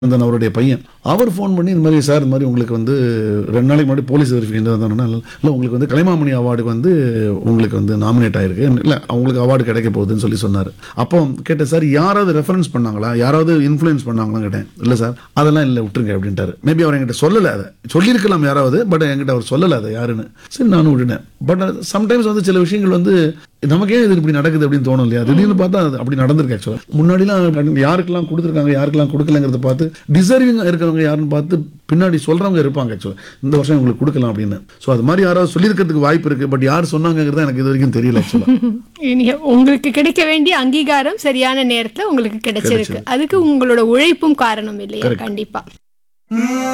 அந்த அவருடைய பையன் அவர் ஃபோன் பண்ணி இந்த மாதிரி சார் இந்த மாதிரி உங்களுக்கு வந்து ரெண்டு நாளைக்கு முன்னாடி போலீஸ் வெரிஃபிகேஷன் வந்தோம்னா இல்லை உங்களுக்கு வந்து கலைமாமணி அவார்டுக்கு வந்து உங்களுக்கு வந்து நாமினேட் ஆயிருக்கு இல்லை அவங்களுக்கு அவார்டு கிடைக்க போகுதுன்னு சொல்லி சொன்னார் அப்போ கேட்டேன் சார் யாராவது ரெஃபரன்ஸ் பண்ணாங்களா யாராவது இன்ஃப்ளூயன்ஸ் பண்ணாங்களா கேட்டேன் இல்லை சார் அதெல்லாம் இல்லை விட்டுருங்க அப்படின்ட்டாரு மேபி அவர் என்கிட்ட சொல்லலை அதை சொல்லியிருக்கலாம் யாராவது பட் என்கிட்ட அவர் சொல்லலை அதை யாருன்னு சரி நானும் விட்டுனேன் பட் சம்டைம்ஸ் வந்து சில விஷயங்கள் வந்து நமக்கே இது இப்படி நடக்குது அப்படின்னு தோணும் இல்லையா திடீர்னு பார்த்தா அது அப்படி நடந்திருக்கு ஆக்சுவலாக முன்னாடிலாம் யாருக்கெல்லாம் கொடுத்துருக்காங்க யாருக்கெல்லாம் கொடுக்கலங்கிறத பார்த்து டிசர்விங் இருக்கிறவங்க யாருன்னு பார்த்து பின்னாடி சொல்றவங்க இருப்பாங்க ஆக்சுவலாக இந்த வருஷம் உங்களுக்கு கொடுக்கலாம் அப்படின்னு ஸோ அது மாதிரி யாராவது சொல்லியிருக்கிறதுக்கு வாய்ப்பு இருக்கு பட் யார் சொன்னாங்கிறது எனக்கு இது வரைக்கும் தெரியல ஆக்சுவலாக நீங்க உங்களுக்கு கிடைக்க வேண்டிய அங்கீகாரம் சரியான நேரத்துல உங்களுக்கு கிடைச்சிருக்கு அதுக்கு உங்களோட உழைப்பும் காரணம் இல்லையா கண்டிப்பா